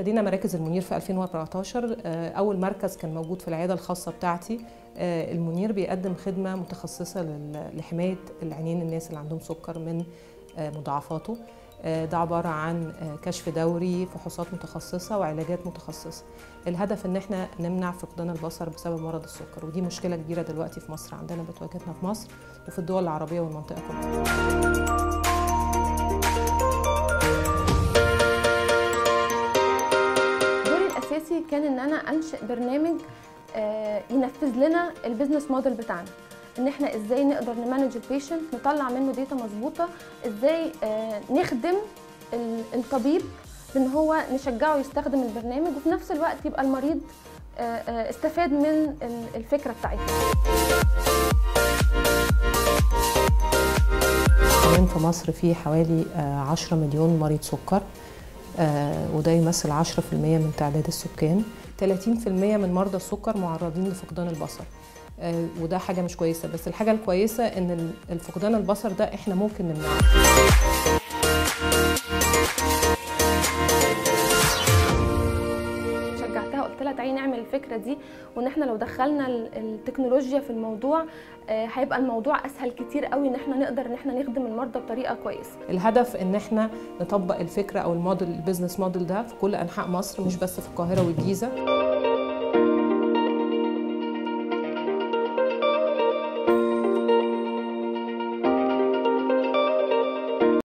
ابتدينا مراكز المنير في 2014 آه، اول مركز كان موجود في العياده الخاصه بتاعتي آه، المنير بيقدم خدمه متخصصه لل- لحمايه العينين الناس اللي عندهم سكر من آه، مضاعفاته آه، ده عباره عن آه، كشف دوري فحوصات متخصصه وعلاجات متخصصه الهدف ان احنا نمنع فقدان البصر بسبب مرض السكر ودي مشكله كبيره دلوقتي في مصر عندنا بتواجهنا في مصر وفي الدول العربيه والمنطقه كلها دوري الاساسي كان ان انا انشئ برنامج آه، ينفذ لنا البيزنس موديل بتاعنا ان احنا ازاي نقدر نمانج البيشنت نطلع منه داتا مظبوطه ازاي آه، نخدم ال- الطبيب بان هو نشجعه يستخدم البرنامج وفي نفس الوقت يبقى المريض آه، آه، استفاد من ال- الفكره بتاعتنا كمان في مصر في حوالي آه، 10 مليون مريض سكر آه، وده يمثل 10% من تعداد السكان 30% من مرضى السكر معرضين لفقدان البصر آه، وده حاجة مش كويسة بس الحاجة الكويسة ان ال- الفقدان البصر ده احنا ممكن نمنعه شجعتها قلت لها تعالي نعمل الفكره دي وان احنا لو دخلنا ال- التكنولوجيا في الموضوع آه، هيبقى الموضوع اسهل كتير قوي ان احنا نقدر ان احنا نخدم المرضى بطريقه كويسه الهدف ان احنا نطبق الفكرة او الموديل البيزنس موديل ده في كل انحاء مصر مش بس في القاهرة والجيزة